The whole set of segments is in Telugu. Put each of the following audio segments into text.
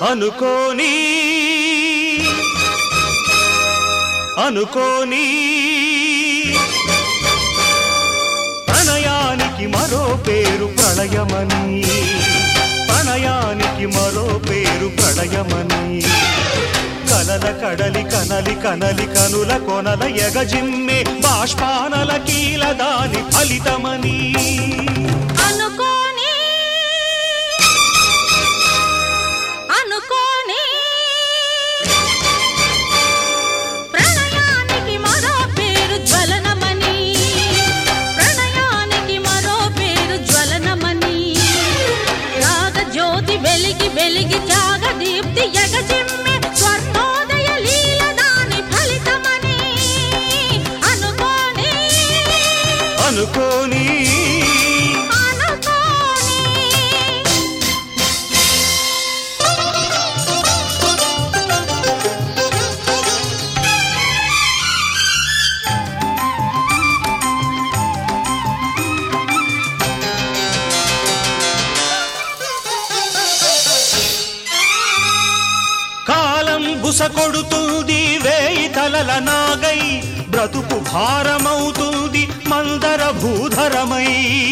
అనుకోని అనుకోని ప్రణయానికి మరో పేరు ప్రళయమని ప్రణయానికి మరో పేరు ప్రళయమని కలల కడలి కనలి కనలి కనుల కొనల ఎగజిమ్మే బాష్పానల కీల దాని ఫలితమని అనుకోని అనుకోని ప్రణయానికి మరో పేరు జ్వలనమని ప్రణయానికి మరో పేరు జ్వలనమని రాగ జ్యోతి వెలిగి వెలిగి త్యాగ దీప్తి ఎగజిమ్మె స్వర్ణోదయ లీల దాని ఫలితమని అనుకోని అనుకోని అనుకోని కాలం బుస కొడుతుంది వేయి తలల నాగై బ్రతుకు భారమవుతుంది మందర భూధరమై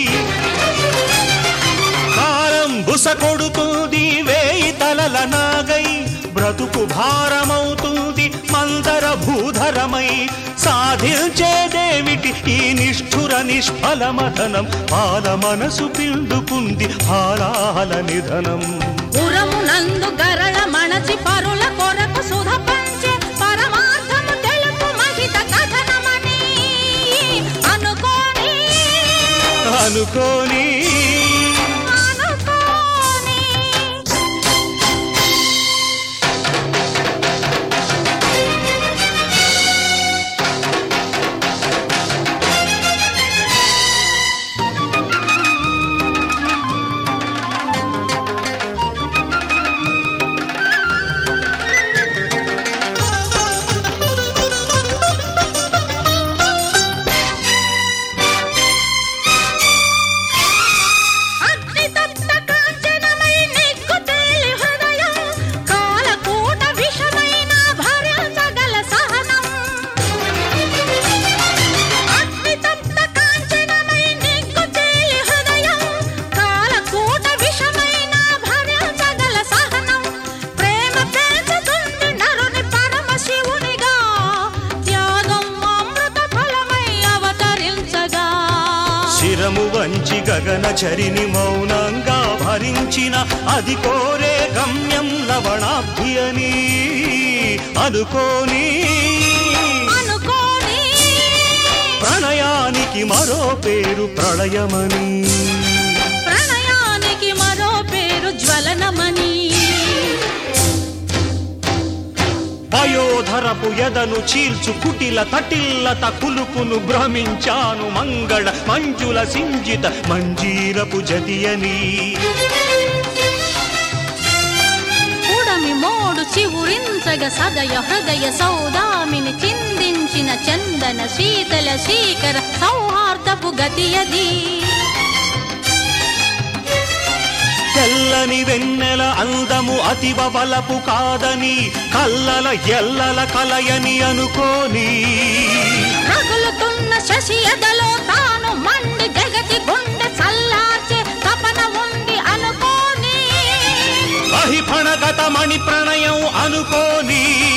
కాలం బుస కొడుతుంది వేయి తలల నాగై బ్రతుకు భారమవుతుంది మందర భూధరమై సాధించేదేమిటి ఈ నిష్ఠుర నిష్ఫలమథనం పాల మనసు పిండుకుంది హాలాహల నిధనం పురమునందు గరళ మణచి పరుల కొరకు సుధ పంచే పరమార్థము తెలుపు మహిత కథనమని అనుకోని అనుకోని అనుకోని అగ్నితప్త కాంచనమై నెక్కు తేలి హృదయం కాలకూట విషమైన భరించగల సహనం అగ్నితప్త కాంచనమై నెక్కు తేలి హృదయం కాలకూట విషమైన భరించగల సహనం ప్రేమ పెంచుతుంది నరుని పరమశివునిగా త్యాగం అమృత ఫలమై అవతరించగా శిరము వంచి గగన చరిని మౌనంగా భరించిన అది కోరే గమ్యం లవణాబ్ధి అని అనుకోని అనుకోని ప్రణయానికి మరో పేరు ప్రళయమని ప్రణయానికి మరో పేరు జ్వలనమని వయోధరపు ఎదను చీల్చు కుటిల తటిల్లత కులుకును భ్రమించాను మంగళ మంజుల సింజిత మంజీరపు జతియని ఉడమి మోడు చివురించగ సదయ హృదయ సౌదామిని చిందించిన చందన శీతల శీకర సౌహార్దపు గతియది తెల్లని వెన్నెల అందము అతివ బలపు కాదని కల్లల ఎల్లల కలయని అనుకోని రగులుతున్న శశి ఎదలో తాను మండి జగతి గుండె చల్లార్చే తపన ఉంది అనుకోని అహిఫణగత మణి ప్రణయం అనుకోని